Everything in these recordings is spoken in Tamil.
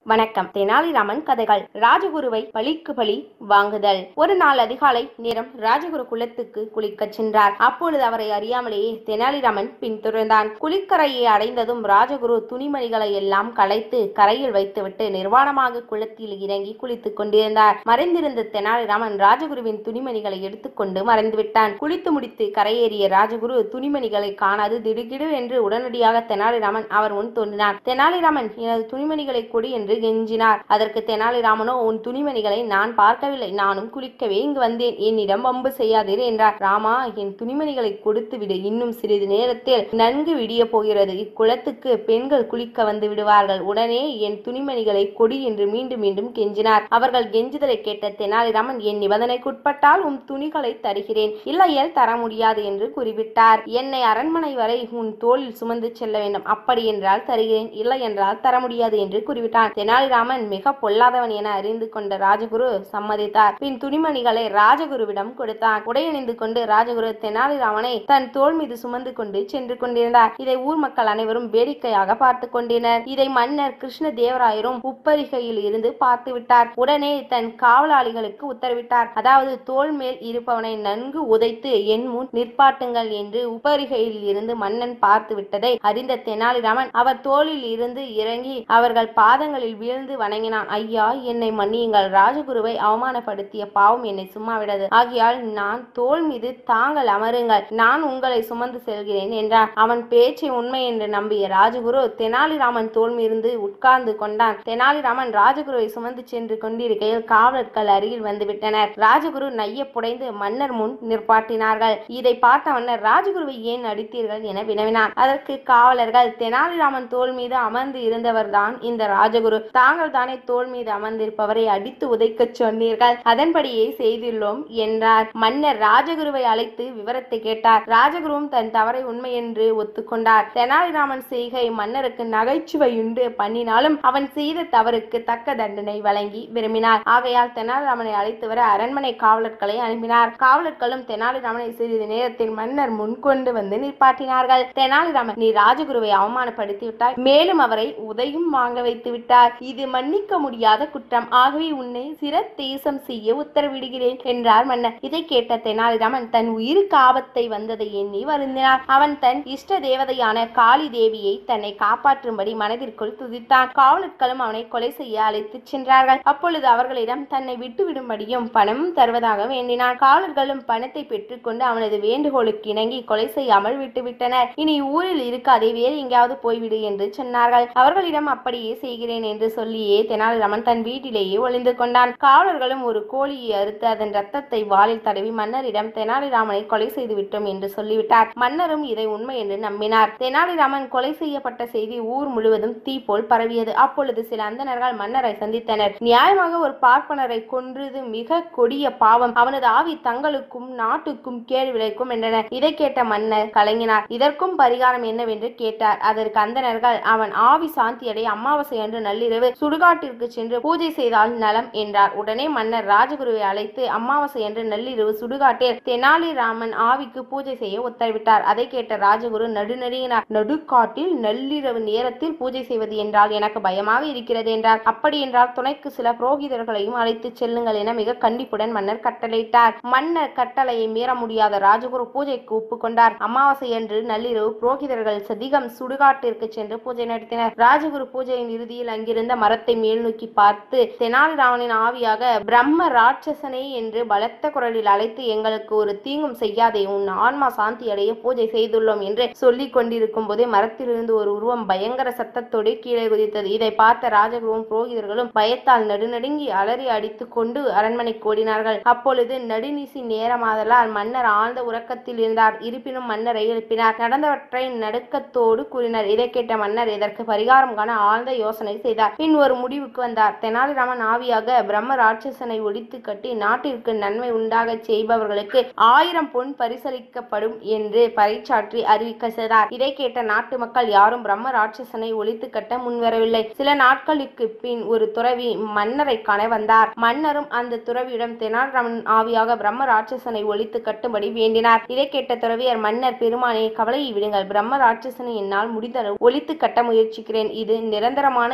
வணக்கம் தெனாலிராமன் கதைகள் ராஜகுருவை பலிக்கு பலி வாங்குதல் ஒரு நாள் அதிகாலை நேரம் ராஜகுரு குலத்துக்கு குளிக்கச் சென்றார் அப்பொழுது அவரை அறியாமலேயே தெனாலிராமன் பின்தொடர்ந்தான் குளிக்கரையை அடைந்ததும் ராஜகுரு துணிமணிகளை எல்லாம் களைத்து கரையில் வைத்துவிட்டு நிர்வாணமாக குளத்தில் இறங்கி குளித்துக் கொண்டிருந்தார் மறைந்திருந்த தெனாலிராமன் ராஜகுருவின் துணிமணிகளை எடுத்துக்கொண்டு மறைந்துவிட்டான் குளித்து முடித்து கரையேறிய ராஜகுரு துணிமணிகளை காணாது திடுகிடு என்று உடனடியாக தெனாலிராமன் அவர் முன் தோன்றினார் தெனாலிராமன் எனது துணிமணிகளை கொடு என்று கெஞ்சினார் அதற்கு தெனாலிராமனோ உன் துணிமணிகளை நான் பார்க்கவில்லை நானும் குளிக்கவே இங்கு வந்தேன் என்னிடம் வம்பு செய்யாதீர் என்றார் ராமா என் துணிமணிகளை கொடுத்து விடு இன்னும் சிறிது நேரத்தில் நன்கு விடிய போகிறது இக்குளத்துக்கு பெண்கள் குளிக்க வந்து விடுவார்கள் உடனே என் துணிமணிகளை கொடு என்று மீண்டும் மீண்டும் கெஞ்சினார் அவர்கள் கெஞ்சுதலை கேட்ட தெனாலிராமன் என் நிபந்தனைக்குட்பட்டால் உன் துணிகளை தருகிறேன் இல்லையேல் தர முடியாது என்று குறிப்பிட்டார் என்னை அரண்மனை வரை உன் தோளில் சுமந்து செல்ல வேண்டும் அப்படி என்றால் தருகிறேன் இல்லை என்றால் தர முடியாது என்று குறிப்பிட்டான் தெனாலிராமன் மிக பொல்லாதவன் என அறிந்து கொண்ட ராஜகுரு சம்மதித்தார் பின் துணிமணிகளை ராஜகுருவிடம் கொடுத்தான் உடையணிந்து கொண்டு ராஜகுரு தெனாலிராமனை தன் தோள் மீது சுமந்து கொண்டு சென்று கொண்டிருந்தார் இதை ஊர் மக்கள் அனைவரும் வேடிக்கையாக பார்த்து கொண்டனர் இதை மன்னர் கிருஷ்ண தேவராயரும் உப்பரிகையில் இருந்து பார்த்து விட்டார் உடனே தன் காவலாளிகளுக்கு உத்தரவிட்டார் அதாவது தோள் மேல் இருப்பவனை நன்கு உதைத்து என் முன் நிற்பாட்டுங்கள் என்று உப்பரிகையில் இருந்து மன்னன் பார்த்து விட்டதை அறிந்த தெனாலிராமன் அவர் தோளில் இருந்து இறங்கி அவர்கள் பாதங்களில் வீழ்ந்து வணங்கினான் ஐயா என்னை மன்னியுங்கள் ராஜகுருவை அவமானப்படுத்திய பாவம் என்னை சும்மா விடாது ஆகையால் நான் தோள் மீது தாங்கள் அமருங்கள் நான் உங்களை சுமந்து செல்கிறேன் என்றார் அவன் பேச்சை உண்மை என்று நம்பிய ராஜகுரு தெனாலிராமன் தோல் மீது உட்கார்ந்து கொண்டான் தெனாலிராமன் ராஜகுருவை சுமந்து சென்று கொண்டிருக்கையில் காவலர்கள் அருகில் வந்துவிட்டனர் ராஜகுரு நைய புடைந்து மன்னர் முன் நிற்பாட்டினார்கள் இதை பார்த்த மன்னர் ராஜகுருவை ஏன் அடித்தீர்கள் என வினவினார் அதற்கு காவலர்கள் தெனாலிராமன் தோல் மீது அமர்ந்து இருந்தவர்தான் இந்த ராஜகுரு தாங்கள் தானே தோல் மீது அமர்ந்திருப்பவரை அடித்து உதைக்கச் சொன்னீர்கள் அதன்படியே செய்துள்ளோம் என்றார் மன்னர் ராஜகுருவை அழைத்து விவரத்தை கேட்டார் ராஜகுருவும் தன் தவறை உண்மை என்று ஒத்துக்கொண்டார் தெனாலிராமன் செய்கை மன்னருக்கு நகைச்சுவையுண்டு பண்ணினாலும் அவன் செய்த தவறுக்கு தக்க தண்டனை வழங்கி விரும்பினார் ஆகையால் தெனாலிராமனை அழைத்து வர அரண்மனை காவலர்களை அனுப்பினார் காவலர்களும் தெனாலிராமனை சிறிது நேரத்தில் மன்னர் முன் கொண்டு வந்து நிற்பாட்டினார்கள் தெனாலிராமன் நீ ராஜகுருவை அவமானப்படுத்தி விட்டாய் மேலும் அவரை உதையும் வாங்க வைத்து விட்டார் இது மன்னிக்க முடியாத குற்றம் ஆகவே உன்னை சிரத்தேசம் செய்ய உத்தரவிடுகிறேன் என்றார் மன்னர் இதை கேட்ட தெனாலிராமன் தன் உயிருக்கு ஆபத்தை வந்ததை எண்ணி வருந்தினார் அவன் தன் இஷ்ட தேவதையான காளி தேவியை தன்னை காப்பாற்றும்படி மனதிற்குள் துதித்தான் காவலர்களும் அவனை கொலை செய்ய அழைத்துச் சென்றார்கள் அப்பொழுது அவர்களிடம் தன்னை விட்டுவிடும்படியும் பணம் தருவதாக வேண்டினான் காவலர்களும் பணத்தை பெற்றுக்கொண்டு அவனது வேண்டுகோளுக்கு இணங்கி கொலை செய்யாமல் விட்டுவிட்டனர் இனி ஊரில் இருக்காதே வேறு எங்கேயாவது போய்விடு என்று சொன்னார்கள் அவர்களிடம் அப்படியே செய்கிறேன் என்று சொல்லியே தெனாலிராமன் தன் வீட்டிலேயே ஒளிந்து கொண்டான் காவலர்களும் ஒரு கோழியை அறுத்து அதன் ரத்தத்தை வாளில் தடவி மன்னரிடம் தெனாலிராமனை கொலை செய்து விட்டோம் என்று சொல்லிவிட்டார் மன்னரும் இதை உண்மை என்று நம்பினார் தெனாலிராமன் கொலை செய்யப்பட்ட செய்தி ஊர் முழுவதும் தீ போல் பரவியது அப்பொழுது சில அந்தணர்கள் மன்னரை சந்தித்தனர் நியாயமாக ஒரு பார்ப்பனரை கொன்றது மிக கொடிய பாவம் அவனது ஆவி தங்களுக்கும் நாட்டுக்கும் கேடு விளைக்கும் என்றனர் இதை கேட்ட மன்னர் கலங்கினார் இதற்கும் பரிகாரம் என்னவென்று கேட்டார் அதற்கு அந்தணர்கள் அவன் ஆவி சாந்தியடை அமாவாசை அன்று நள்ளிரவு சுடுகாட்டிற்கு சென்று பூஜை செய்தால் நலம் என்றார் உடனே மன்னர் ராஜகுருவை அழைத்து அமாவாசை அன்று நள்ளிரவு சுடுகாட்டில் தெனாலிராமன் ஆவிக்கு பூஜை செய்ய உத்தரவிட்டார் அதை கேட்ட ராஜகுரு நடுநடுங்கினார் நடுக்காட்டில் நள்ளிரவு நேரத்தில் பூஜை செய்வது என்றால் எனக்கு பயமாக இருக்கிறது என்றார் அப்படி என்றால் துணைக்கு சில புரோகிதர்களையும் அழைத்து செல்லுங்கள் என மிக கண்டிப்புடன் மன்னர் கட்டளையிட்டார் மன்னர் கட்டளையை மீற முடியாத ராஜகுரு பூஜைக்கு ஒப்புக்கொண்டார் அமாவாசை அன்று நள்ளிரவு புரோகிதர்கள் சதிகம் சுடுகாட்டிற்கு சென்று பூஜை நடத்தினர் ராஜகுரு பூஜையின் இறுதியில் அங்கிருந்த மரத்தை மேல் நோக்கி பார்த்து தெனாலிராமனின் ஆவியாக பிரம்ம ராட்சசனே என்று பலத்த குரலில் அழைத்து எங்களுக்கு ஒரு தீங்கும் செய்யாதே உன் ஆன்மா சாந்தி அடைய பூஜை செய்துள்ளோம் என்று சொல்லிக் கொண்டிருக்கும் போதே மரத்திலிருந்து ஒரு உருவம் பயங்கர சத்தத்தோடு கீழே குதித்தது இதை பார்த்த ராஜகுருவும் புரோகிதர்களும் பயத்தால் நடுநடுங்கி அலறி அடித்துக் கொண்டு அரண்மனை ஓடினார்கள் அப்பொழுது நடுநிசி நேரமாதலால் மன்னர் ஆழ்ந்த உறக்கத்தில் இருந்தார் இருப்பினும் மன்னரை எழுப்பினார் நடந்தவற்றை நடுக்கத்தோடு கூறினார் இதை கேட்ட மன்னர் இதற்கு பரிகாரம் காண ஆழ்ந்த யோசனை செய்தார் பின் ஒரு முடிவுக்கு வந்தார் தெனாலிராமன் ஆவியாக பிரம்ம ராட்சசனை ஒழித்து கட்டி நாட்டிற்கு நன்மை உண்டாகச் செய்பவர்களுக்கு ஆயிரம் பொன் பரிசளிக்கப்படும் என்று பறைச்சாற்றி அறிவிக்க செய்தார் இதை கேட்ட நாட்டு மக்கள் யாரும் பிரம்ம ராட்சசனை ஒழித்து கட்ட முன்வரவில்லை சில நாட்களுக்கு பின் ஒரு துறவி மன்னரை காண வந்தார் மன்னரும் அந்த துறவியிடம் தெனாலிராமன் ஆவியாக பிரம்ம ராட்சசனை ஒழித்து கட்டும்படி வேண்டினார் இதை கேட்ட துறவியர் மன்னர் பெருமானே கவலையை விடுங்கள் பிரம்ம ராட்சசனை என்னால் முடிந்தளவு ஒழித்து கட்ட முயற்சிக்கிறேன் இது நிரந்தரமான ஏற்பாடாக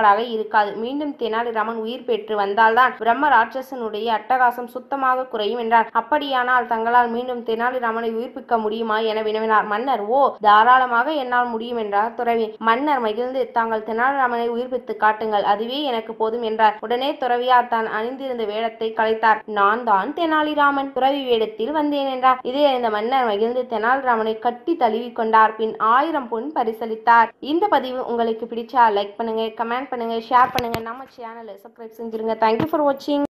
இருந்தவராக இருக்காது மீண்டும் தெனாலிராமன் உயிர் பெற்று வந்தால்தான் பிரம்ம ராட்சசனுடைய அட்டகாசம் சுத்தமாக குறையும் என்றார் அப்படியானால் தங்களால் மீண்டும் தெனாலிராமனை உயிர்ப்பிக்க முடியுமா என வினவினார் மன்னர் ஓ தாராளமாக என்னால் முடியும் என்றார் துறவி மன்னர் மகிழ்ந்து தாங்கள் தெனாலிராமனை உயிர்ப்பித்து காட்டுங்கள் அதுவே எனக்கு போதும் என்றார் உடனே துறவியார் தான் அணிந்திருந்த வேடத்தை கலைத்தார் நான் தான் தெனாலிராமன் துறவி வேடத்தில் வந்தேன் என்றார் இதை அறிந்த மன்னர் மகிழ்ந்து தெனாலிராமனை கட்டி தழுவி கொண்டார் பின் ஆயிரம் பொன் பரிசளித்தார் இந்த பதிவு உங்களுக்கு பிடிச்சா லைக் பண்ணுங்க கமெண்ட் பண்ணுங்க ஷேர் பண்ணுங்க நம்ம சேனலை சப்ஸ்கிரைப் செஞ்சிருங்க தேங்க்யூ ஃபார் வாட்சிங்